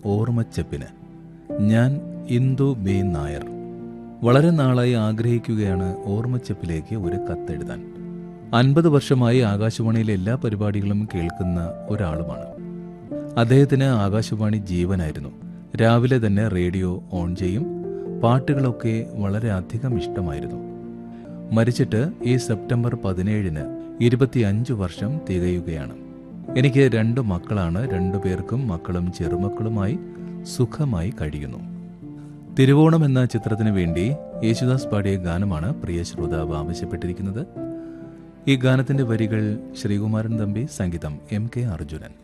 ഓർമ്മച്ചെപ്പിന് ഞാൻ ഇന്ദു ബി നായർ വളരെ നാളായി ആഗ്രഹിക്കുകയാണ് ഓർമ്മച്ചെപ്പിലേക്ക് ഒരു കത്തെഴുതാൻ അൻപത് വർഷമായി ആകാശവാണിയിലെ എല്ലാ പരിപാടികളും കേൾക്കുന്ന ഒരാളുമാണ് അദ്ദേഹത്തിന് ആകാശവാണി ജീവനായിരുന്നു രാവിലെ തന്നെ റേഡിയോ ഓൺ ചെയ്യും പാട്ടുകളൊക്കെ വളരെ അധികം ഇഷ്ടമായിരുന്നു മരിച്ചിട്ട് ഈ സെപ്റ്റംബർ പതിനേഴിന് ഇരുപത്തിയഞ്ച് വർഷം തികയുകയാണ് എനിക്ക് രണ്ട് മക്കളാണ് രണ്ടുപേർക്കും മക്കളും ചെറുമക്കളുമായി സുഖമായി കഴിയുന്നു തിരുവോണം എന്ന ചിത്രത്തിന് വേണ്ടി യേശുദാസ് പാടിയ ഗാനമാണ് പ്രിയ ശ്രോതാവ് ആവശ്യപ്പെട്ടിരിക്കുന്നത് ഈ ഗാനത്തിന്റെ വരികൾ ശ്രീകുമാരൻ തമ്പി സംഗീതം എം കെ അർജുനൻ